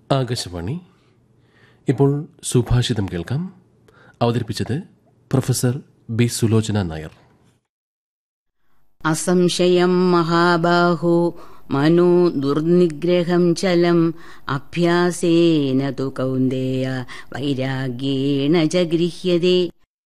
ആകാശവാണി ഇപ്പോൾ സുഭാഷിതം കേൾക്കാം അവതരിപ്പിച്ചത് പ്രൊഫസർ ബി സുലോചന നായർ അസംശയം മഹാബാഹോ മനോ ദുർനിഗ്രഹം ചലം അഭ്യാസേന തു കൗന്ദേയ വൈരാഗ്യേണ ച ഗൃഹ്യതേ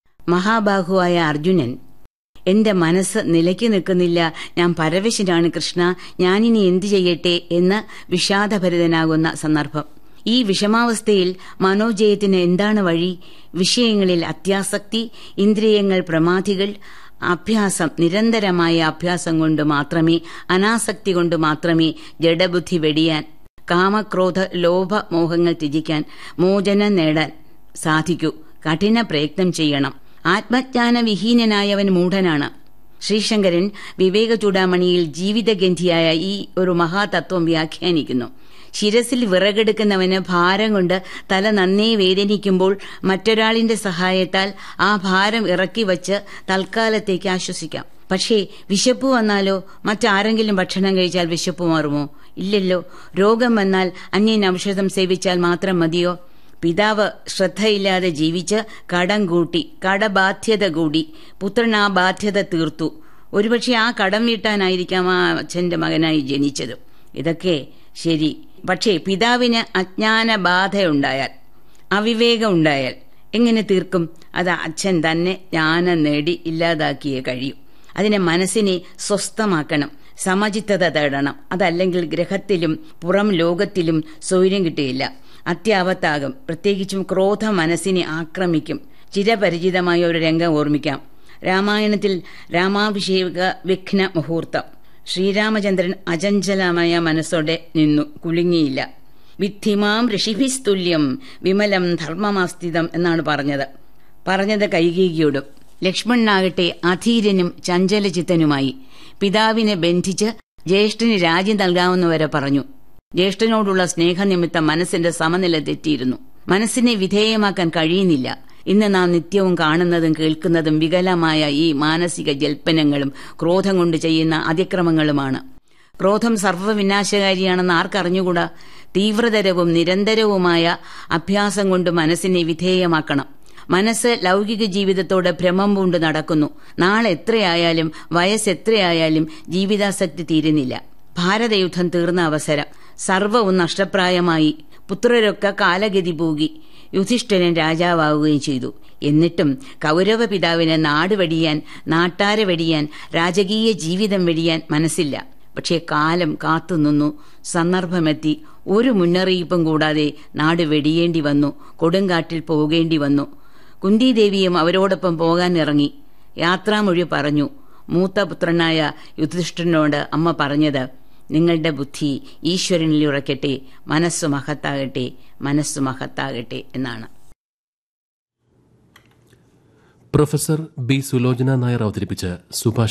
മഹാബാഹുവായ അർജുനൻ എന്റെ മനസ്സ് നിലയ്ക്ക് നിൽക്കുന്നില്ല ഞാൻ പരവശനാണ് കൃഷ്ണ ഞാനിനി എന്തു ചെയ്യട്ടെ എന്ന് വിഷാദഭരിതനാകുന്ന സന്ദർഭം ഈ വിഷമാവസ്ഥയിൽ മനോജയത്തിന് എന്താണ് വഴി വിഷയങ്ങളിൽ അത്യാസക്തി ഇന്ദ്രിയങ്ങൾ പ്രമാധികൾ അഭ്യാസം നിരന്തരമായ അഭ്യാസം കൊണ്ട് മാത്രമേ അനാസക്തി കൊണ്ട് മാത്രമേ ജഡബുദ്ധി വെടിയാൻ കാമക്രോധ ലോഭ മോഹങ്ങൾ ത്യജിക്കാൻ മോചനം നേടാൻ സാധിക്കൂ കഠിന പ്രയത്നം ചെയ്യണം ആത്മജ്ഞാന വിഹീനനായവൻ മൂഢനാണ് ശ്രീശങ്കരൻ വിവേക ചൂടാമണിയിൽ ജീവിതഗന്ധിയായ ഈ ഒരു മഹാതത്വം വ്യാഖ്യാനിക്കുന്നു ശിരസിൽ വിറകെടുക്കുന്നവന് ഭാരം കൊണ്ട് തല നന്നേ വേദനിക്കുമ്പോൾ മറ്റൊരാളിന്റെ സഹായത്താൽ ആ ഭാരം ഇറക്കി വച്ച് തൽക്കാലത്തേക്ക് ആശ്വസിക്കാം പക്ഷേ വിശപ്പ് വന്നാലോ മറ്റാരെങ്കിലും ഭക്ഷണം കഴിച്ചാൽ വിശപ്പ് മാറുമോ ഇല്ലല്ലോ രോഗം വന്നാൽ അന്യൻ ഔഷധം സേവിച്ചാൽ മാത്രം മതിയോ പിതാവ് ശ്രദ്ധയില്ലാതെ ജീവിച്ച് കടം കൂട്ടി കടബാധ്യത കൂടി പുത്രൻ ആ ബാധ്യത തീർത്തു ഒരുപക്ഷെ ആ കടം വീട്ടാനായിരിക്കാം ആ അച്ഛന്റെ മകനായി ജനിച്ചത് ഇതൊക്കെ ശരി പക്ഷേ പിതാവിന് അജ്ഞാന ബാധയുണ്ടായാൽ അവിവേകം ഉണ്ടായാൽ എങ്ങനെ തീർക്കും അത് അച്ഛൻ തന്നെ ജ്ഞാനം നേടി ഇല്ലാതാക്കിയേ കഴിയും അതിനെ മനസ്സിനെ സ്വസ്ഥമാക്കണം സമചിത്തത തേടണം അതല്ലെങ്കിൽ ഗ്രഹത്തിലും പുറം ലോകത്തിലും സൗര്യം കിട്ടുകയില്ല അത്യാപത്താകും പ്രത്യേകിച്ചും ക്രോധ മനസ്സിനെ ആക്രമിക്കും ചിരപരിചിതമായ ഒരു രംഗം ഓർമ്മിക്കാം രാമായണത്തിൽ രാമാഭിഷേക വിഘ്ന മുഹൂർത്തം ശ്രീരാമചന്ദ്രൻ അചഞ്ചലമായ മനസ്സോടെ നിന്നു കുലുങ്ങിയില്ല വിദ്ധിമാം ഋഷിഭിസ്തുല്യം വിമലം ധർമ്മമാസ്ഥിതം എന്നാണ് പറഞ്ഞത് പറഞ്ഞത് കൈകീകിയോടും ലക്ഷ്മണനാകട്ടെ അധീരനും ചഞ്ചലചിത്തനുമായി പിതാവിനെ ബന്ധിച്ച് ജ്യേഷ്ഠന് രാജ്യം നൽകാവുന്നവരെ പറഞ്ഞു ജ്യേഷ്ഠനോടുള്ള സ്നേഹനിമിത്തം മനസ്സിന്റെ സമനില തെറ്റിയിരുന്നു മനസ്സിനെ വിധേയമാക്കാൻ കഴിയുന്നില്ല ഇന്ന് നാം നിത്യവും കാണുന്നതും കേൾക്കുന്നതും വികലമായ ഈ മാനസിക ജൽപ്പനങ്ങളും ക്രോധം കൊണ്ട് ചെയ്യുന്ന അതിക്രമങ്ങളുമാണ് ക്രോധം സർവ്വവിനാശകാരിയാണെന്ന് ആർക്കറിഞ്ഞുകൂടാ തീവ്രതരവും നിരന്തരവുമായ അഭ്യാസം കൊണ്ട് മനസ്സിനെ വിധേയമാക്കണം മനസ്സ് ലൗകിക ജീവിതത്തോട് ഭ്രമം പൂണ്ട് നടക്കുന്നു നാളെ എത്രയായാലും വയസ്സ് എത്രയായാലും ജീവിതാസക്തി തീരുന്നില്ല ഭാരതയുദ്ധം തീർന്ന അവസരം സർവവും നഷ്ടപ്രായമായി പുത്രരൊക്കെ കാലഗതി പൂകി യുധിഷ്ഠിരൻ രാജാവാവുകയും ചെയ്തു എന്നിട്ടും കൗരവ പിതാവിന് നാട് വെടിയാൻ നാട്ടാരെ വെടിയാൻ രാജകീയ ജീവിതം വെടിയാൻ മനസ്സില്ല പക്ഷേ കാലം കാത്തുനിന്നു സന്ദർഭമെത്തി ഒരു മുന്നറിയിപ്പും കൂടാതെ നാട് വെടിയേണ്ടി വന്നു കൊടുങ്കാട്ടിൽ പോകേണ്ടി വന്നു കുന്തിദേവിയും അവരോടൊപ്പം പോകാൻ ഇറങ്ങി യാത്രാമൊഴി പറഞ്ഞു മൂത്ത പുത്രനായ യുധിഷ്ഠിരനോട് അമ്മ പറഞ്ഞത് നിങ്ങളുടെ ബുദ്ധി ഈശ്വരനിൽ ഉറക്കട്ടെ മനസ്സു മഹത്താകട്ടെ മനസ്സു മഹത്താകട്ടെ എന്നാണ് പ്രൊഫസർ ബി സുലോചന നായർ അവതരിപ്പിച്ച സുഭാഷ്